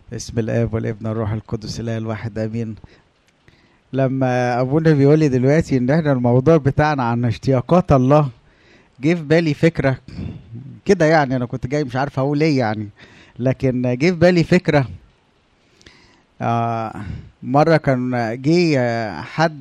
باسم الاب والابن والروح القدس الاله الواحد امين لما ابونا بيقول لي دلوقتي ان احنا الموضوع بتاعنا عن اشتياقات الله جه في بالي فكره كده يعني انا كنت جاي مش عارف اقول ايه يعني لكن جه في بالي فكره آه مره كان جه حد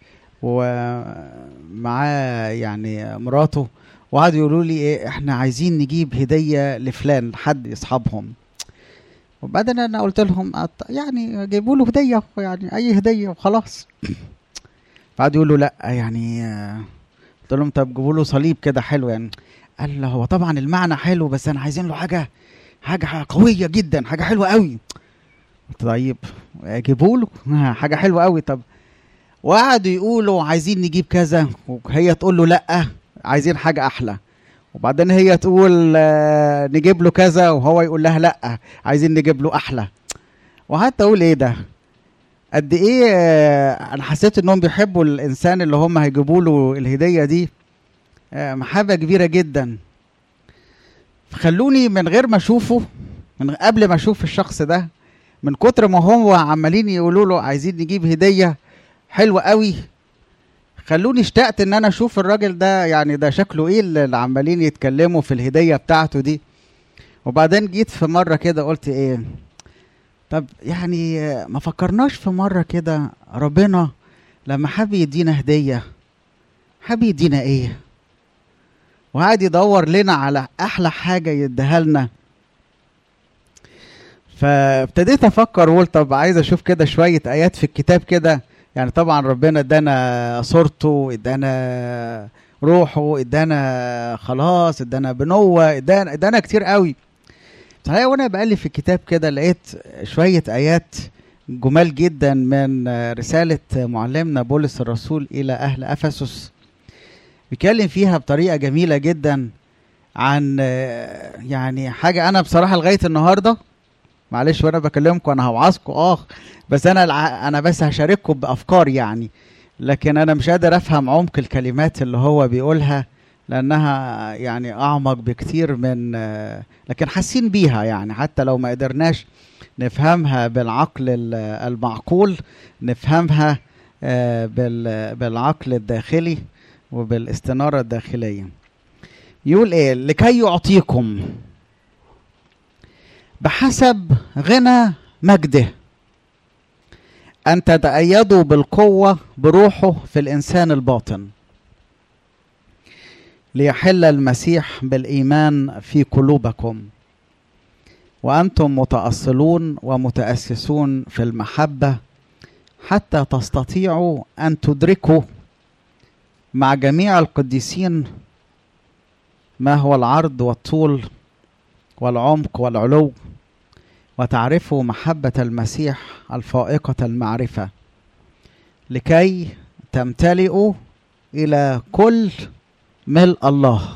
ومعاه يعني مراته وقعدوا يقولوا لي ايه احنا عايزين نجيب هديه لفلان حد اصحابهم وبعدين انا قلت لهم أط- يعني جيبوا له هديه يعني اي هديه وخلاص بعد يقولوا لا يعني آه، قلت لهم طب جيبوا له صليب كده حلو يعني قال له هو طبعا المعنى حلو بس انا عايزين له حاجه حاجه قويه جدا حاجه حلوه قوي قلت طيب جيبوا له حاجه حلوه قوي طب وقعدوا يقولوا عايزين نجيب كذا وهي تقول له لا عايزين حاجه احلى وبعدين هي تقول آه، نجيب له كذا وهو يقول لها لا عايزين نجيب له احلى وحتى اقول ايه ده قد ايه آه، انا حسيت انهم بيحبوا الانسان اللي هم هيجيبوا له الهديه دي آه، محبه كبيره جدا خلوني من غير ما اشوفه من قبل ما اشوف الشخص ده من كتر ما هو عمالين يقولوا له عايزين نجيب هديه حلوه قوي خلوني اشتقت ان انا اشوف الراجل ده يعني ده شكله ايه اللي عمالين يتكلموا في الهديه بتاعته دي وبعدين جيت في مره كده قلت ايه طب يعني آه، ما فكرناش في مره كده ربنا لما حب يدينا هديه حب يدينا ايه وقعد يدور لنا على احلى حاجه يديها لنا فابتديت افكر وقلت طب عايز اشوف كده شويه ايات في الكتاب كده يعني طبعا ربنا ادانا صورته ادانا روحه ادانا خلاص ادانا بنوه ادانا ادانا كتير قوي صحيح وانا بقلب في الكتاب كده لقيت شويه ايات جمال جدا من رساله معلمنا بولس الرسول الى اهل افسس بيتكلم فيها بطريقه جميله جدا عن آه، يعني حاجه انا بصراحه لغايه النهارده معلش وانا بكلمكم انا هوعظكم اه بس انا الع... انا بس هشارككم بافكار يعني لكن انا مش قادر افهم عمق الكلمات اللي هو بيقولها لانها يعني اعمق بكتير من آه، لكن حاسين بيها يعني حتى لو ما قدرناش نفهمها بالعقل ال- المعقول نفهمها آه، بال- بالعقل الداخلي وبالاستنارة الداخلية يقول ايه لكي يعطيكم بحسب غنى مجده أن تتأيدوا بالقوة بروحه في الإنسان الباطن ليحل المسيح بالإيمان في قلوبكم وأنتم متأصلون ومتأسسون في المحبة حتى تستطيعوا أن تدركوا مع جميع القديسين ما هو العرض والطول والعمق والعلو وتعرفوا محبة المسيح الفائقة المعرفة لكي تمتلئوا إلى كل ملء الله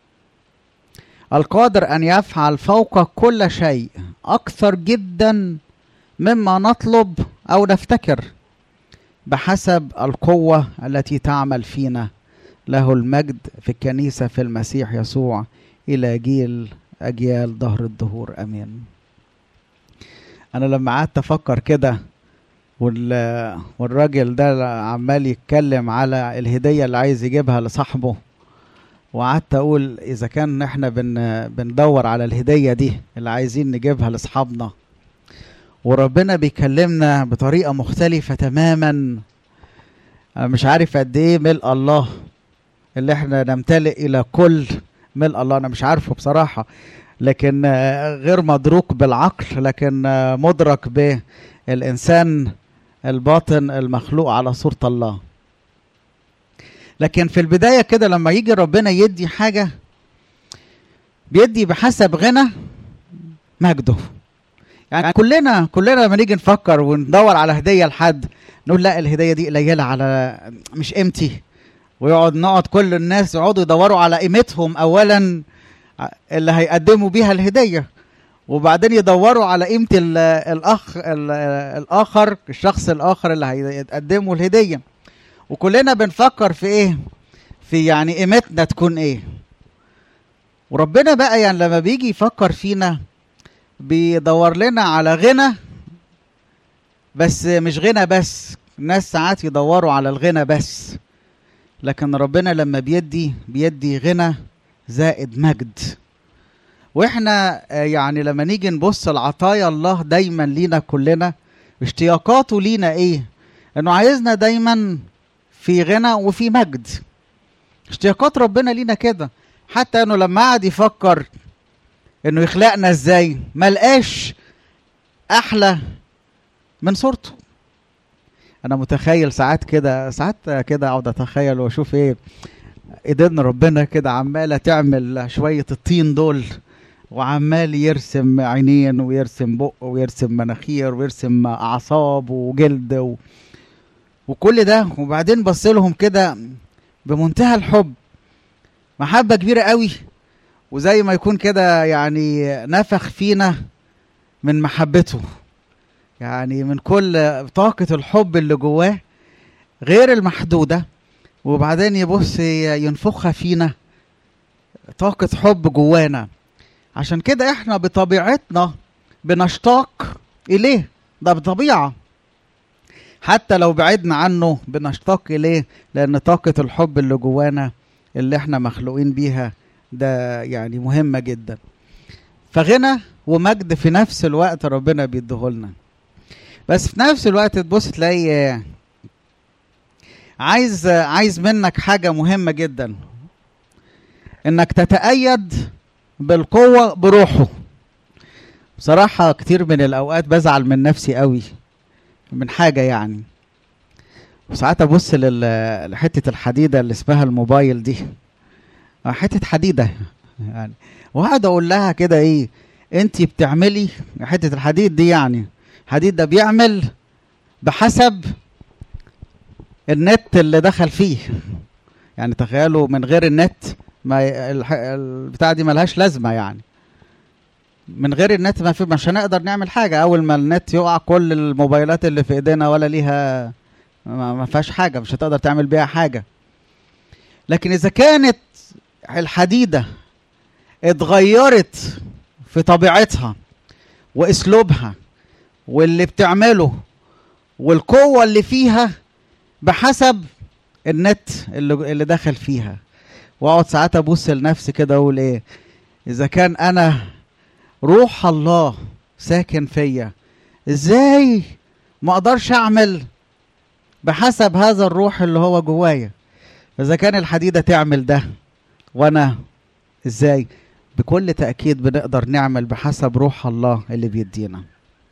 القادر أن يفعل فوق كل شيء أكثر جدا مما نطلب أو نفتكر بحسب القوة التي تعمل فينا له المجد في الكنيسة في المسيح يسوع إلى جيل أجيال ظهر الدهور أمين أنا لما قعدت أفكر كده وال... والراجل ده عمال يتكلم على الهدية اللي عايز يجيبها لصاحبه وقعدت أقول إذا كان إحنا بن... بندور على الهدية دي اللي عايزين نجيبها لأصحابنا وربنا بيكلمنا بطريقة مختلفة تماما أنا مش عارف قد إيه ملء الله اللي إحنا نمتلئ إلى كل ملء الله أنا مش عارفه بصراحة لكن آه، غير مدروك بالعقل لكن آه، مدرك بالإنسان الباطن المخلوق على صورة الله لكن في البداية كده لما يجي ربنا يدي حاجة بيدي بحسب غنى مجده يعني كلنا كلنا لما نيجي نفكر وندور على هدية لحد نقول لا الهدية دي قليلة على مش قيمتي ويقعد نقعد كل الناس يقعدوا يدوروا على قيمتهم أولا اللي هيقدموا بيها الهدية وبعدين يدوروا على قيمة ال- الأخ ال- الآخر الشخص الآخر اللي هيقدموا الهدية وكلنا بنفكر في إيه في يعني قيمتنا تكون إيه وربنا بقى يعني لما بيجي يفكر فينا بيدور لنا على غنى بس مش غنى بس الناس ساعات يدوروا على الغنى بس لكن ربنا لما بيدي بيدي غنى زائد مجد واحنا آه، يعني لما نيجي نبص لعطايا الله دايما لينا كلنا اشتياقاته لينا ايه انه عايزنا دايما في غنى وفي مجد اشتياقات ربنا لينا كده حتى انه لما قعد يفكر انه يخلقنا ازاي ما لقاش احلى من صورته انا متخيل ساعات كده ساعات كده اقعد اتخيل واشوف ايه ايدين ربنا كده عماله تعمل شويه الطين دول وعمال يرسم عينين ويرسم بق ويرسم مناخير ويرسم اعصاب وجلد و... وكل ده وبعدين بص لهم كده بمنتهى الحب محبه كبيره قوي وزي ما يكون كده يعني نفخ فينا من محبته يعني من كل طاقة الحب اللي جواه غير المحدودة وبعدين يبص ينفخها فينا طاقة حب جوانا عشان كده احنا بطبيعتنا بنشتاق إليه ده بطبيعة حتى لو بعدنا عنه بنشتاق إليه لأن طاقة الحب اللي جوانا اللي احنا مخلوقين بيها ده يعني مهمة جدا فغنى ومجد في نفس الوقت ربنا بيديهولنا بس في نفس الوقت تبص تلاقي عايز عايز منك حاجة مهمة جدا انك تتأيد بالقوة بروحه بصراحة كتير من الأوقات بزعل من نفسي قوي من حاجة يعني وساعات أبص لل- لحتة الحديدة اللي اسمها الموبايل دي آه، حتة حديدة يعني وقعد أقول لها كده إيه أنت بتعملي حتة الحديد دي يعني الحديد ده بيعمل بحسب النت اللي دخل فيه يعني تخيلوا من غير النت ما ي- الح- البتاع دي ملهاش لازمه يعني من غير النت ما في مش هنقدر نعمل حاجه اول ما النت يقع كل الموبايلات اللي في ايدينا ولا ليها ما ما فيهاش حاجه مش هتقدر تعمل بيها حاجه لكن اذا كانت الحديده اتغيرت في طبيعتها واسلوبها واللي بتعمله والقوه اللي فيها بحسب النت اللي اللي دخل فيها واقعد ساعات ابص لنفسي كده اقول ايه اذا كان انا روح الله ساكن فيا ازاي ما اقدرش اعمل بحسب هذا الروح اللي هو جوايا اذا كان الحديده تعمل ده وانا ازاي بكل تاكيد بنقدر نعمل بحسب روح الله اللي بيدينا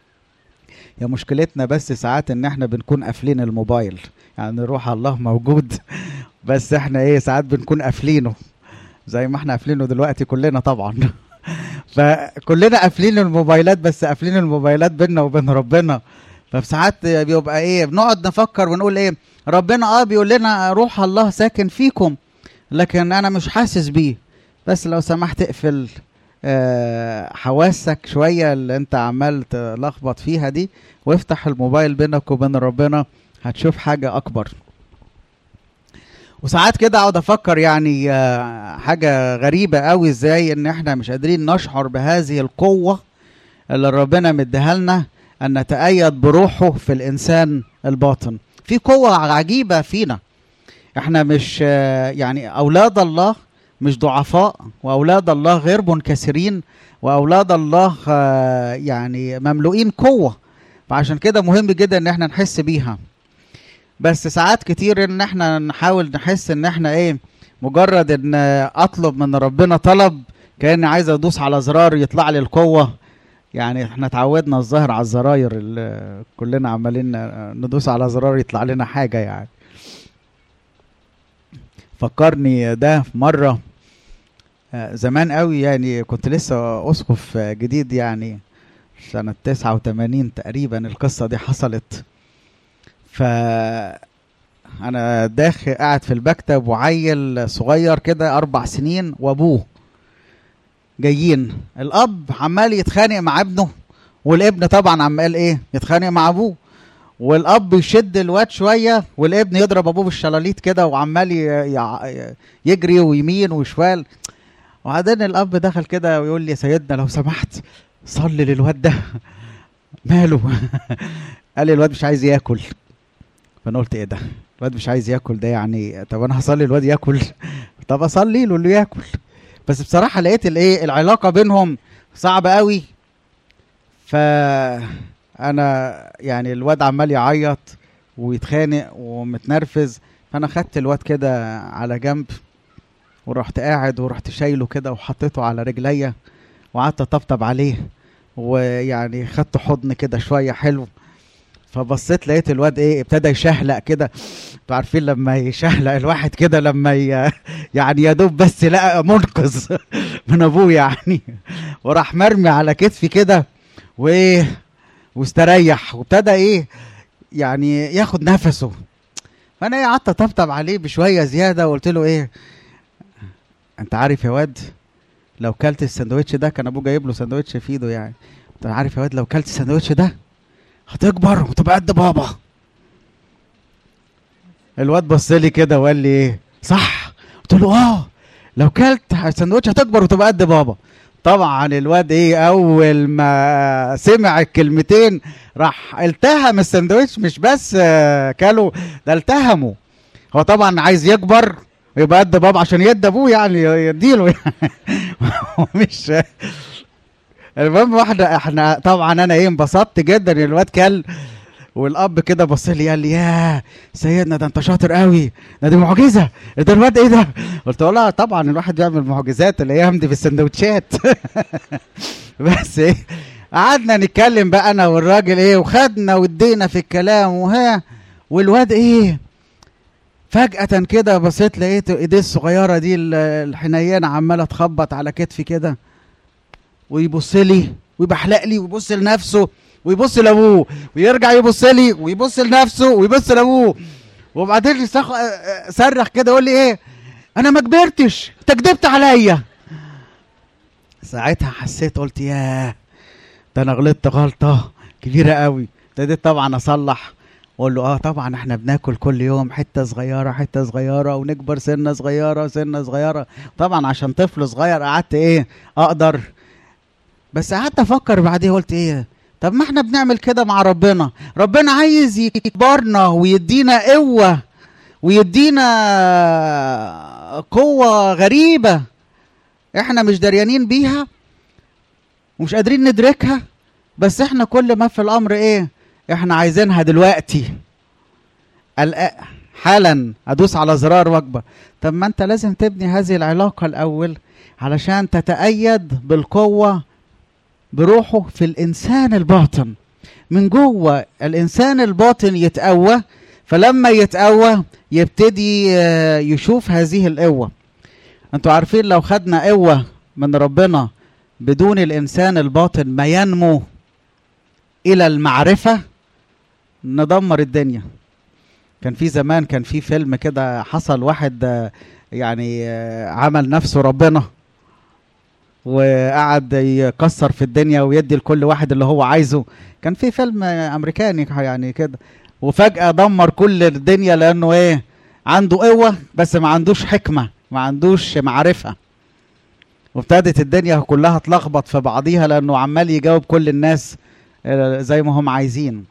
يا مشكلتنا بس ساعات ان احنا بنكون قافلين الموبايل يعني روح الله موجود بس احنا ايه ساعات بنكون قافلينه زي ما احنا قافلينه دلوقتي كلنا طبعا فكلنا قافلين الموبايلات بس قافلين الموبايلات بينا وبين ربنا فساعات بيبقى ايه بنقعد نفكر ونقول ايه ربنا اه بيقول لنا روح الله ساكن فيكم لكن انا مش حاسس بيه بس لو سمحت اقفل آه، حواسك شويه اللي انت عمال تلخبط فيها دي وافتح الموبايل بينك وبين ربنا هتشوف حاجه اكبر وساعات كده اقعد افكر يعني آه، حاجه غريبه قوي ازاي ان احنا مش قادرين نشعر بهذه القوه اللي ربنا مديها لنا ان نتأيد بروحه في الانسان الباطن في قوه عجيبه فينا احنا مش آه، يعني اولاد الله مش ضعفاء واولاد الله غير منكسرين واولاد الله آه، يعني مملوئين قوه فعشان كده مهم جدا ان احنا نحس بيها بس ساعات كتير ان احنا نحاول نحس ان احنا ايه مجرد ان اطلب من ربنا طلب كاني عايز ادوس على زرار يطلع لي القوه يعني احنا اتعودنا الظاهر على الزراير اللي كلنا عمالين ندوس على زرار يطلع لنا حاجه يعني فكرني ده في مره آه، زمان قوي يعني كنت لسه اسقف آه، جديد يعني سنة 89 تقريبا القصة دي حصلت ف انا داخل قاعد في المكتب وعيل صغير كده اربع سنين وابوه جايين الاب عمال يتخانق مع ابنه والابن طبعا عمال ايه يتخانق مع ابوه والاب يشد الواد شويه والابن يضرب ابوه بالشلاليت كده وعمال ي- يع- يجري ويمين وشمال وبعدين الاب دخل كده ويقول لي يا سيدنا لو سمحت صلي للواد ده ماله قال لي الواد مش عايز ياكل فانا قلت ايه ده الواد مش عايز ياكل ده يعني طب انا هصلي الواد ياكل طب اصلي له اللي ياكل بس بصراحه لقيت الايه العلاقه بينهم صعبه قوي ف انا يعني الواد عمال يعيط ويتخانق ومتنرفز فانا خدت الواد كده على جنب ورحت قاعد ورحت شايله كده وحطيته على رجليا وقعدت اطبطب عليه ويعني خدت حضن كده شويه حلو فبصيت لقيت الواد ايه ابتدى يشهلق كده انتوا عارفين لما يشهلق الواحد كده لما ي... يعني يا دوب بس لقى منقذ من ابوه يعني وراح مرمي على كتفي كده وايه واستريح وابتدى ايه يعني ياخد نفسه فانا ايه قعدت اطبطب عليه بشويه زياده وقلت له ايه انت عارف يا واد لو كلت السندوتش ده كان ابوه جايب له سندوتش في ايده يعني انت عارف يا واد لو كلت السندوتش ده هتكبر وتبقى قد بابا الواد بص لي كده وقال لي ايه صح قلت له اه لو كلت السندوتش هتكبر وتبقى قد بابا طبعا الواد ايه اول ما سمع الكلمتين راح التهم السندوتش مش بس آه، كله ده التهمه هو طبعا عايز يكبر ويبقى قد بابا عشان يدي ابوه يعني يديله مش المهم واحده احنا طبعا انا ايه انبسطت جدا ان الواد كل والاب كده بص لي قال لي يا سيدنا ده انت شاطر قوي ده دي معجزه ده الواد ايه ده قلت له لا طبعا الواحد بيعمل معجزات الايام دي في السندوتشات بس ايه قعدنا نتكلم بقى انا والراجل ايه وخدنا وادينا في الكلام وها والواد ايه فجأة كده بصيت لقيت ايديه الصغيرة دي ال- الحنينة عمالة تخبط على كتفي كده ويبص لي ويبحلق لي ويبص لنفسه ويبص لابوه ويرجع يبص لي ويبص لنفسه ويبص لابوه وبعدين يصخ... صرخ كده يقول لي ايه انا ما كبرتش انت كدبت عليا ساعتها حسيت قلت ياه ده انا غلطت غلطه كبيره قوي ابتديت طبعا اصلح واقول له اه طبعا احنا بناكل كل يوم حته صغيره حته صغيره ونكبر سنه صغيره سنه صغيره طبعا عشان طفل صغير قعدت ايه اقدر بس قعدت افكر بعدين قلت ايه طب ما احنا بنعمل كده مع ربنا ربنا عايز يكبرنا ويدينا قوه ويدينا قوه غريبه احنا مش دريانين بيها ومش قادرين ندركها بس احنا كل ما في الامر ايه احنا عايزينها دلوقتي الآ- حالا ادوس على زرار وجبه طب ما انت لازم تبني هذه العلاقه الاول علشان تتأيد بالقوه بروحه في الانسان الباطن من جوه الانسان الباطن يتقوى فلما يتقوى يبتدي آه، يشوف هذه القوه انتوا عارفين لو خدنا قوه من ربنا بدون الانسان الباطن ما ينمو الى المعرفه ندمر الدنيا كان في زمان كان في فيلم كده حصل واحد آه، يعني آه، عمل نفسه ربنا وقعد يكسر في الدنيا ويدي لكل واحد اللي هو عايزه كان في فيلم آه، امريكاني يعني كده وفجأة دمر كل الدنيا لانه ايه عنده قوة بس ما عندوش حكمة ما عندوش معرفة وابتدت الدنيا كلها تلخبط في بعضيها لانه عمال يجاوب كل الناس آه، زي ما هم عايزين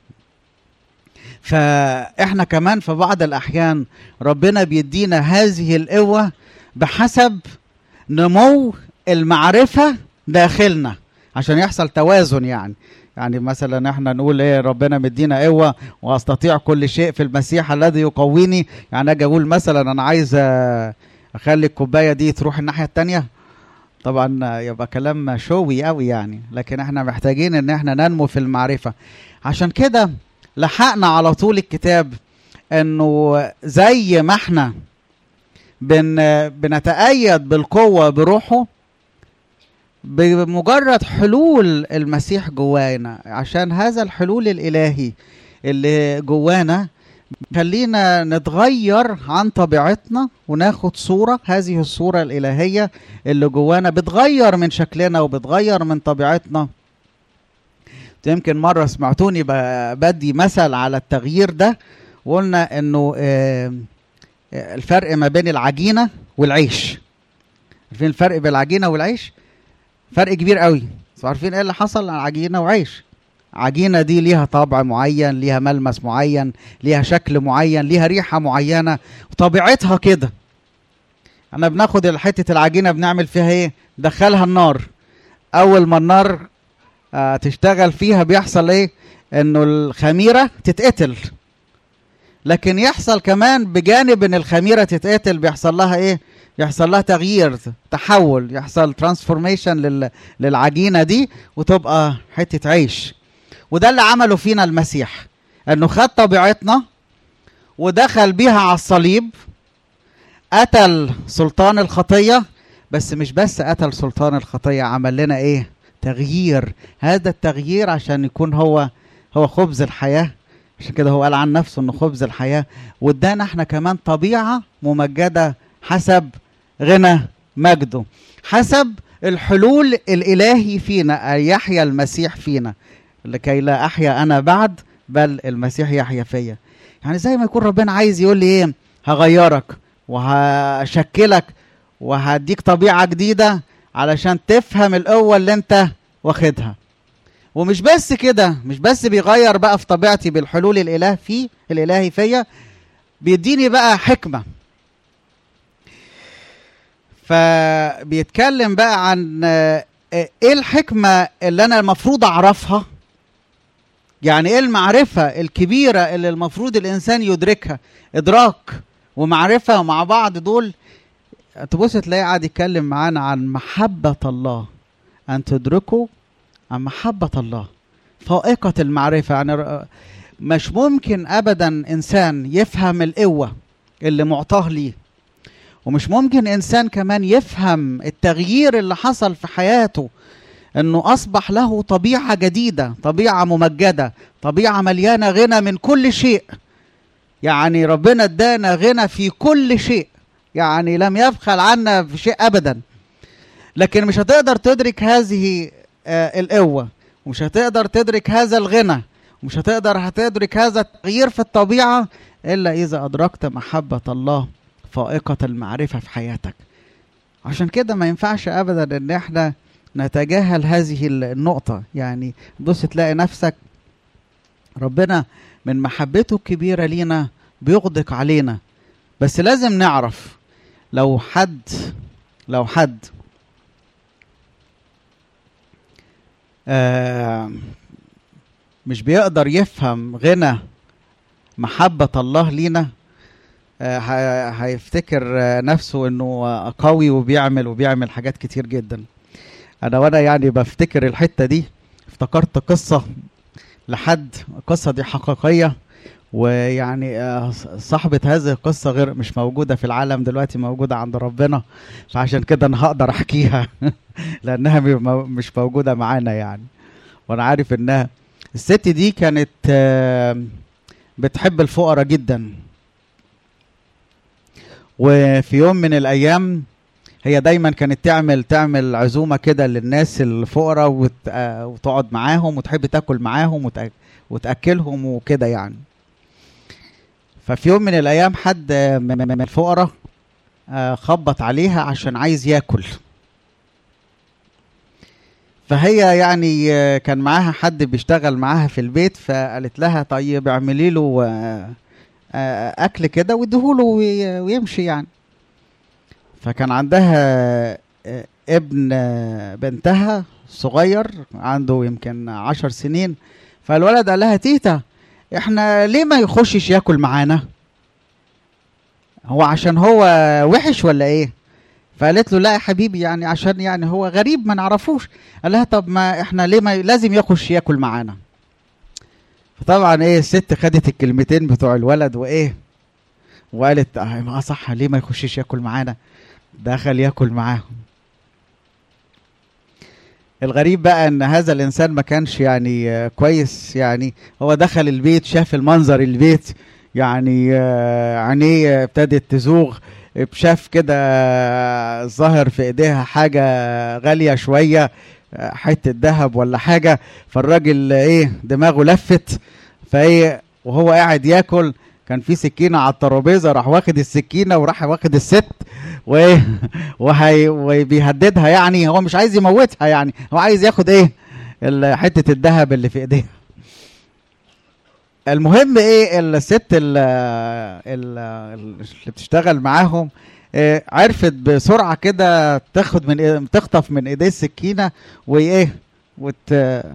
فاحنا كمان في بعض الاحيان ربنا بيدينا هذه القوه بحسب نمو المعرفه داخلنا عشان يحصل توازن يعني يعني مثلا احنا نقول ايه ربنا مدينا قوه واستطيع كل شيء في المسيح الذي يقويني يعني اجي اقول مثلا انا عايز آه، اخلي الكوبايه دي تروح الناحيه التانية طبعا آه، يبقى كلام شوي قوي يعني لكن احنا محتاجين ان احنا ننمو في المعرفه عشان كده لحقنا على طول الكتاب انه زي ما احنا بن بنتأيد بالقوة بروحه بمجرد حلول المسيح جوانا عشان هذا الحلول الإلهي اللي جوانا خلينا نتغير عن طبيعتنا وناخد صورة هذه الصورة الإلهية اللي جوانا بتغير من شكلنا وبتغير من طبيعتنا يمكن مرة سمعتوني ب- بدي مثل على التغيير ده وقلنا انه آه، آه، الفرق ما بين العجينة والعيش عارفين الفرق بين العجينة والعيش فرق كبير قوي انتوا عارفين ايه اللي حصل عجينه وعيش عجينه دي ليها طابع معين ليها ملمس معين ليها شكل معين ليها ريحه معينه وطبيعتها كده انا بناخد حته العجينه بنعمل فيها ايه دخلها النار اول ما النار آه تشتغل فيها بيحصل ايه انه الخميره تتقتل لكن يحصل كمان بجانب ان الخميره تتقتل بيحصل لها ايه يحصل لها تغيير تحول يحصل ترانسفورميشن لل... للعجينه دي وتبقى حته عيش وده اللي عمله فينا المسيح انه خد طبيعتنا ودخل بيها على الصليب قتل سلطان الخطيه بس مش بس قتل سلطان الخطيه عمل لنا ايه تغيير هذا التغيير عشان يكون هو هو خبز الحياه عشان كده هو قال عن نفسه انه خبز الحياه وادانا احنا كمان طبيعه ممجده حسب غنى مجده حسب الحلول الالهي فينا أن يحيا المسيح فينا لكي لا احيا انا بعد بل المسيح يحيا فيا يعني زي ما يكون ربنا عايز يقول لي ايه هغيرك وهشكلك وهديك طبيعه جديده علشان تفهم القوه اللي انت واخدها ومش بس كده مش بس بيغير بقى في طبيعتي بالحلول الاله فيه الالهي فيا بيديني بقى حكمه فبيتكلم بقى عن ايه الحكمه اللي انا المفروض اعرفها يعني ايه المعرفه الكبيره اللي المفروض الانسان يدركها ادراك ومعرفه مع بعض دول تبص تلاقي قاعد يتكلم معانا عن محبه الله ان تدركوا عن محبه الله فائقه المعرفه يعني مش ممكن ابدا انسان يفهم القوه اللي معطاه ليه ومش ممكن انسان كمان يفهم التغيير اللي حصل في حياته انه اصبح له طبيعه جديده طبيعه ممجده طبيعه مليانه غنى من كل شيء يعني ربنا ادانا غنى في كل شيء يعني لم يبخل عنا في شيء ابدا لكن مش هتقدر تدرك هذه آه القوه ومش هتقدر تدرك هذا الغنى ومش هتقدر هتدرك هذا التغيير في الطبيعه الا اذا ادركت محبه الله فائقة المعرفة في حياتك عشان كده ما ينفعش أبدا إن إحنا نتجاهل هذه النقطة يعني بص تلاقي نفسك ربنا من محبته الكبيرة لينا بيغدق علينا بس لازم نعرف لو حد لو حد آه مش بيقدر يفهم غنى محبة الله لينا هيفتكر نفسه انه قوي وبيعمل وبيعمل حاجات كتير جدا انا وانا يعني بفتكر الحته دي افتكرت قصه لحد القصه دي حقيقيه ويعني صاحبة هذه القصة غير مش موجودة في العالم دلوقتي موجودة عند ربنا فعشان كده أنا هقدر أحكيها لأنها مش موجودة معانا يعني وأنا عارف إنها الست دي كانت بتحب الفقراء جدا وفي يوم من الايام هي دايما كانت تعمل تعمل عزومه كده للناس الفقراء وت... وتقعد معاهم وتحب تاكل معاهم وتأ... وتاكلهم وكده يعني ففي يوم من الايام حد من الفقراء خبط عليها عشان عايز ياكل فهي يعني كان معاها حد بيشتغل معاها في البيت فقالت لها طيب اعملي له اكل كده واديهوله ويمشي يعني فكان عندها ابن بنتها صغير عنده يمكن عشر سنين فالولد قال لها تيتا احنا ليه ما يخشش ياكل معانا هو عشان هو وحش ولا ايه فقالت له لا يا حبيبي يعني عشان يعني هو غريب ما نعرفوش قال لها طب ما احنا ليه ما لازم يخش ياكل معانا فطبعا ايه الست خدت الكلمتين بتوع الولد وايه وقالت اه صح ليه ما يخشش ياكل معانا دخل ياكل معاهم الغريب بقى ان هذا الانسان ما كانش يعني كويس يعني هو دخل البيت شاف المنظر البيت يعني عينيه ابتدت تزوغ شاف كده ظهر في ايديها حاجه غاليه شويه حته ذهب ولا حاجه فالراجل ايه دماغه لفت فايه وهو قاعد ياكل كان في سكينه على الترابيزه راح واخد السكينه وراح واخد الست وايه وهي وبيهددها يعني هو مش عايز يموتها يعني هو عايز ياخد ايه ال- حته الذهب اللي في ايديها المهم ايه الست ال- ال- اللي بتشتغل معاهم إيه عرفت بسرعه كده تاخد من إيه- تخطف من ايديه السكينه وايه وت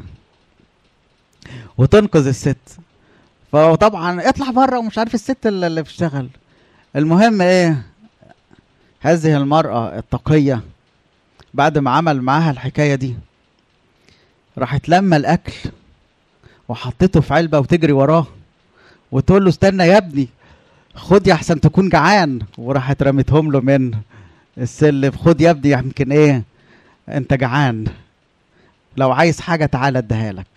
وتنقذ الست فطبعا اطلع بره ومش عارف الست اللي اللي بتشتغل المهم ايه هذه المرأة التقية بعد ما عمل معاها الحكاية دي راحت لما الأكل وحطيته في علبة وتجري وراه وتقول له استنى يا ابني خد يا احسن تكون جعان وراحت رميتهم له من السلم خد يا ابني يمكن ايه انت جعان لو عايز حاجة تعالى اديها لك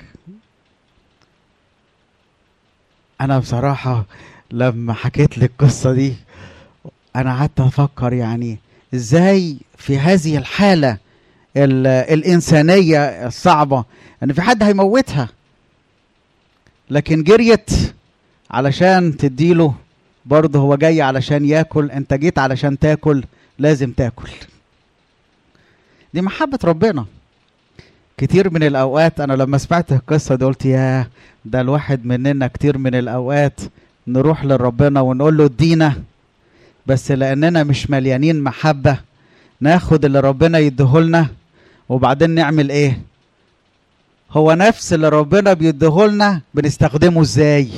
انا بصراحة لما حكيت لي القصة دي انا قعدت افكر يعني ازاي في هذه الحالة ال- الانسانية الصعبة ان في حد هيموتها لكن جريت علشان تديله برضه هو جاي علشان ياكل انت جيت علشان تاكل لازم تاكل دي محبة ربنا كتير من الاوقات انا لما سمعت القصة دي قلت يا ده الواحد مننا كتير من الاوقات نروح لربنا ونقول له ادينا بس لاننا مش مليانين محبة ناخد اللي ربنا يديهولنا وبعدين نعمل ايه هو نفس اللي ربنا بيديهولنا بنستخدمه ازاي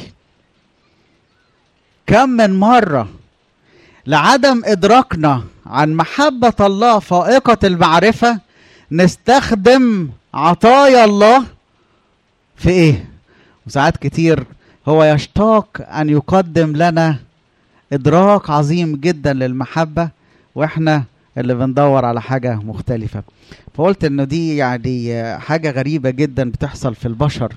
كم من مرة لعدم إدراكنا عن محبة الله فائقة المعرفة نستخدم عطايا الله في إيه؟ وساعات كتير هو يشتاق أن يقدم لنا إدراك عظيم جدا للمحبة وإحنا اللي بندور على حاجة مختلفة فقلت إنه دي يعني حاجة غريبة جدا بتحصل في البشر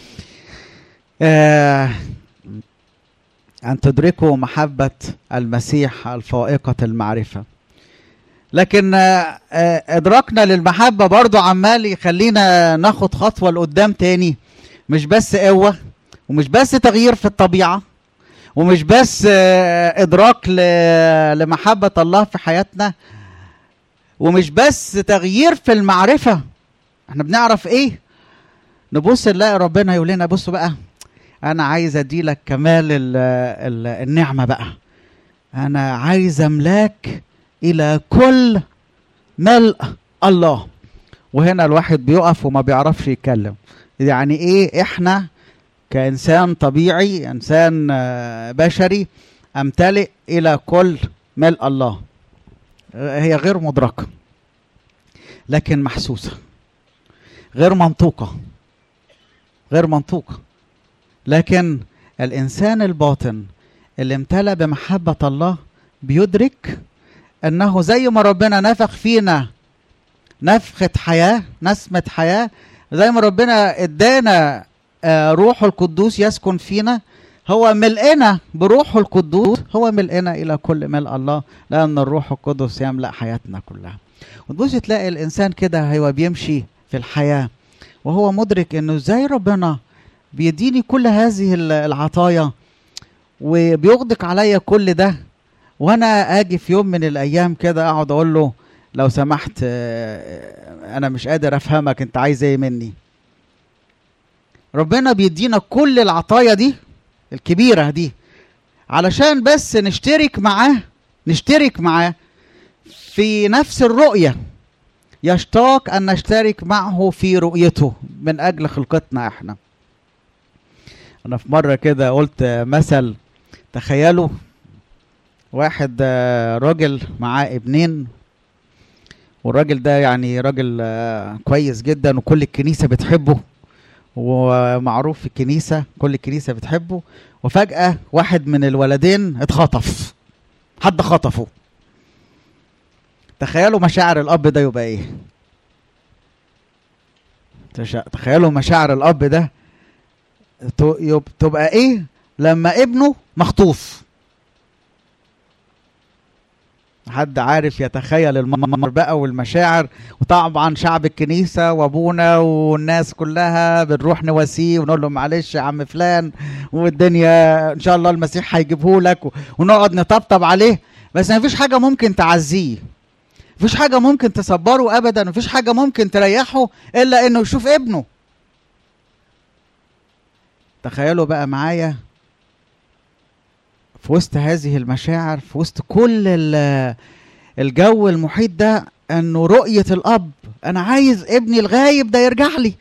آه أن تدركوا محبة المسيح الفائقة المعرفة لكن آه، آه، إدراكنا للمحبة برضو عمال يخلينا ناخد خطوة لقدام تاني مش بس قوة ومش بس تغيير في الطبيعة ومش بس آه، إدراك ل- لمحبة الله في حياتنا ومش بس تغيير في المعرفة احنا بنعرف ايه نبص نلاقي ربنا يقول لنا بصوا بقى انا عايز اديلك كمال ال ال النعمه بقى انا عايز املاك الى كل ملء الله وهنا الواحد بيقف وما بيعرفش يتكلم يعني ايه احنا كانسان طبيعي انسان آه، بشري امتلئ الى كل ملء الله آه، هي غير مدركه لكن محسوسه غير منطوقه غير منطوقه لكن الانسان الباطن اللي امتلأ بمحبة الله بيدرك انه زي ما ربنا نفخ فينا نفخة حياة نسمة حياة زي ما ربنا ادانا آه، روحه القدوس يسكن فينا هو ملئنا بروحه القدوس هو ملئنا الى كل ملء الله لان الروح القدس يملا حياتنا كلها وتبص تلاقي الانسان كده هو بيمشي في الحياه وهو مدرك انه ازاي ربنا بيديني كل هذه ال- العطايا وبيغدق عليا كل ده وانا اجي في يوم من الايام كده اقعد اقول له لو سمحت آه، انا مش قادر افهمك انت عايز ايه مني ربنا بيدينا كل العطايا دي الكبيره دي علشان بس نشترك معاه نشترك معاه في نفس الرؤيه يشتاق ان نشترك معه في رؤيته من اجل خلقتنا احنا انا في مره كده قلت مثل تخيلوا واحد آه، راجل معاه ابنين والراجل ده يعني راجل آه، كويس جدا وكل الكنيسه بتحبه ومعروف في الكنيسه كل الكنيسه بتحبه وفجاه واحد من الولدين اتخطف حد خطفه تخيلوا مشاعر الاب ده يبقى ايه تش- تخيلوا مشاعر الاب ده ت- يب- تبقى ايه لما ابنه مخطوف حد عارف يتخيل المنظر بقى والمشاعر وطبعا شعب الكنيسة وابونا والناس كلها بنروح نواسيه ونقول له معلش يا عم فلان والدنيا ان شاء الله المسيح هيجيبه لك ونقعد نطبطب عليه بس مفيش حاجة ممكن تعزيه مفيش حاجة ممكن تصبره ابدا مفيش حاجة ممكن تريحه الا انه يشوف ابنه تخيلوا بقى معايا في وسط هذه المشاعر في وسط كل الجو المحيط ده انه رؤية الاب انا عايز ابني الغايب ده يرجع لي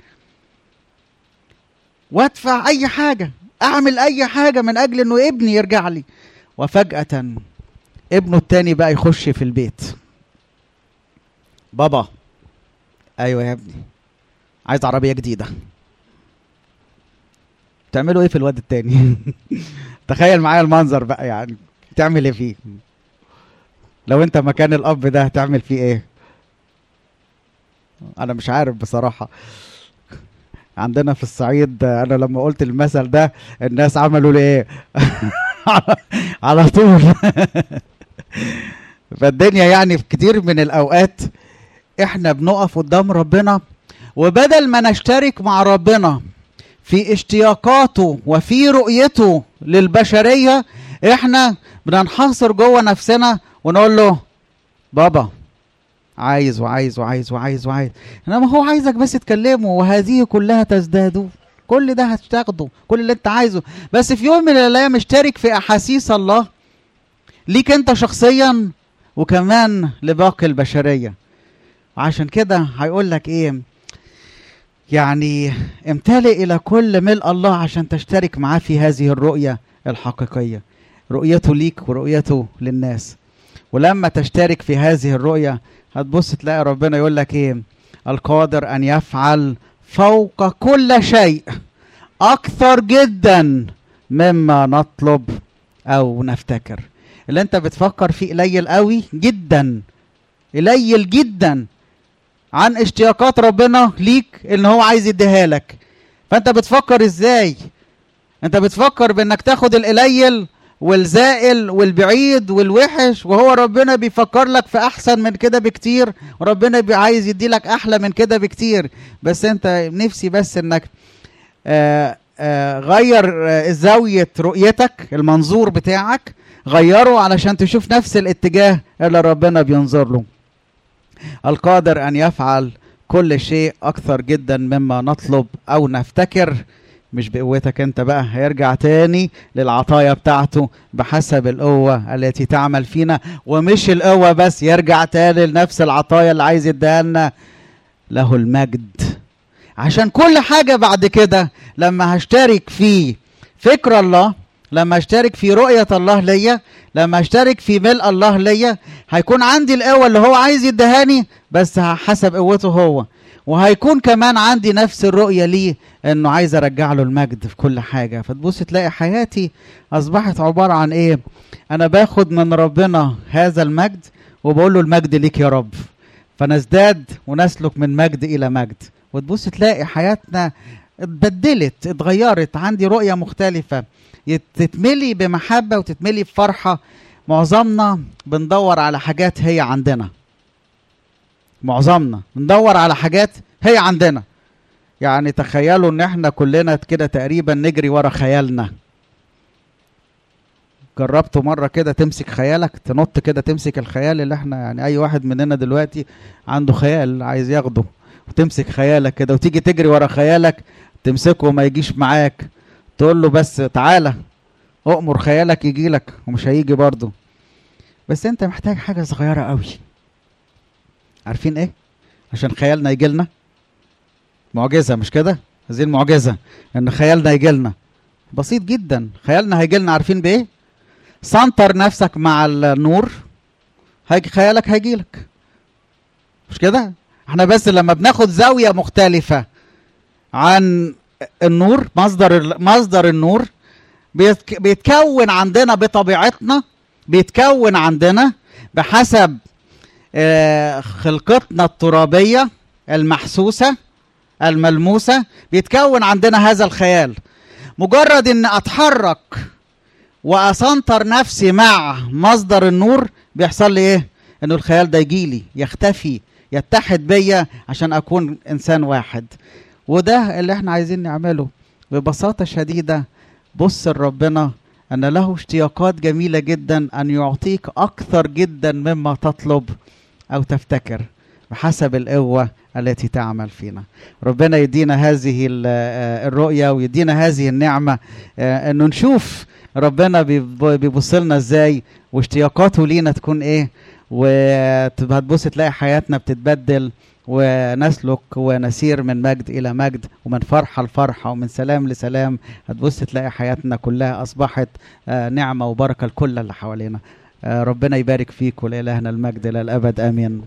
وادفع اي حاجة اعمل اي حاجة من اجل انه ابني يرجع لي وفجأة ابنه التاني بقى يخش في البيت بابا ايوه يا ابني عايز عربية جديدة تعملوا ايه في الواد التاني تخيل معايا المنظر بقى يعني تعمل ايه فيه لو انت مكان الاب ده هتعمل فيه ايه انا مش عارف بصراحه عندنا في الصعيد انا لما قلت المثل ده الناس عملوا لي ايه على طول فالدنيا يعني في كتير من الاوقات احنا بنقف قدام ربنا وبدل ما نشترك مع ربنا في اشتياقاته وفي رؤيته للبشرية احنا بننحصر جوه نفسنا ونقول له بابا عايز وعايز وعايز وعايز وعايز انما هو عايزك بس تكلمه وهذه كلها تزداد كل ده هتاخده كل اللي انت عايزه بس في يوم من الايام اشترك في احاسيس الله ليك انت شخصيا وكمان لباقي البشريه وعشان كده هيقول لك ايه يعني امتلئ الى كل ملء الله عشان تشترك معاه في هذه الرؤيه الحقيقيه رؤيته ليك ورؤيته للناس ولما تشترك في هذه الرؤيه هتبص تلاقي ربنا يقول لك ايه القادر ان يفعل فوق كل شيء اكثر جدا مما نطلب او نفتكر اللي انت بتفكر فيه قليل قوي جدا قليل جدا عن اشتياقات ربنا ليك ان هو عايز يديها لك فانت بتفكر ازاي انت بتفكر بانك تاخد القليل والزائل والبعيد والوحش وهو ربنا بيفكر لك في احسن من كده بكتير وربنا عايز يدي لك احلى من كده بكتير بس انت نفسي بس انك آآ آآ غير زاوية رؤيتك المنظور بتاعك غيره علشان تشوف نفس الاتجاه اللي ربنا بينظر له القادر ان يفعل كل شيء اكثر جدا مما نطلب او نفتكر مش بقوتك انت بقى هيرجع تاني للعطايا بتاعته بحسب القوة التي تعمل فينا ومش القوة بس يرجع تاني لنفس العطايا اللي عايز يديها لنا له المجد عشان كل حاجة بعد كده لما هشترك في فكر الله لما اشترك في رؤية الله ليا لما اشترك في ملء الله ليا هيكون عندي القوة اللي هو عايز يدهاني بس حسب قوته هو وهيكون كمان عندي نفس الرؤية ليه انه عايز ارجع له المجد في كل حاجة فتبص تلاقي حياتي اصبحت عبارة عن ايه انا باخد من ربنا هذا المجد وبقول له المجد ليك يا رب فنزداد ونسلك من مجد الى مجد وتبص تلاقي حياتنا اتبدلت اتغيرت عندي رؤية مختلفة تتملي بمحبة وتتملي بفرحة معظمنا بندور على حاجات هي عندنا معظمنا بندور على حاجات هي عندنا يعني تخيلوا ان احنا كلنا كده تقريبا نجري ورا خيالنا جربتوا مرة كده تمسك خيالك تنط كده تمسك الخيال اللي احنا يعني اي واحد مننا دلوقتي عنده خيال عايز ياخده وتمسك خيالك كده وتيجي تجري ورا خيالك تمسكه وما يجيش معاك تقول له بس تعالى اؤمر خيالك يجي لك ومش هيجي برضه بس انت محتاج حاجة صغيرة قوي عارفين ايه عشان خيالنا يجي لنا معجزة مش كده هذه المعجزة ان خيالنا يجي لنا بسيط جدا خيالنا هيجي لنا عارفين بايه سنتر نفسك مع النور هيجي خيالك هيجي لك مش كده احنا بس لما بناخد زاوية مختلفة عن النور مصدر مصدر النور بيتكون عندنا بطبيعتنا بيتكون عندنا بحسب خلقتنا الترابية المحسوسة الملموسة بيتكون عندنا هذا الخيال مجرد ان اتحرك واسنتر نفسي مع مصدر النور بيحصل لي ايه انه الخيال ده يجيلي يختفي يتحد بيا عشان اكون انسان واحد وده اللي احنا عايزين نعمله ببساطه شديده بص لربنا ان له اشتياقات جميله جدا ان يعطيك اكثر جدا مما تطلب او تفتكر بحسب القوه التي تعمل فينا ربنا يدينا هذه الرؤيه ويدينا هذه النعمه انه نشوف ربنا بيبص لنا ازاي واشتياقاته لينا تكون ايه وهتبص تلاقي حياتنا بتتبدل ونسلك ونسير من مجد الى مجد ومن فرحه لفرحه ومن سلام لسلام هتبص تلاقي حياتنا كلها اصبحت نعمه وبركه لكل اللي حوالينا ربنا يبارك فيك ولإلهنا المجد الى الابد امين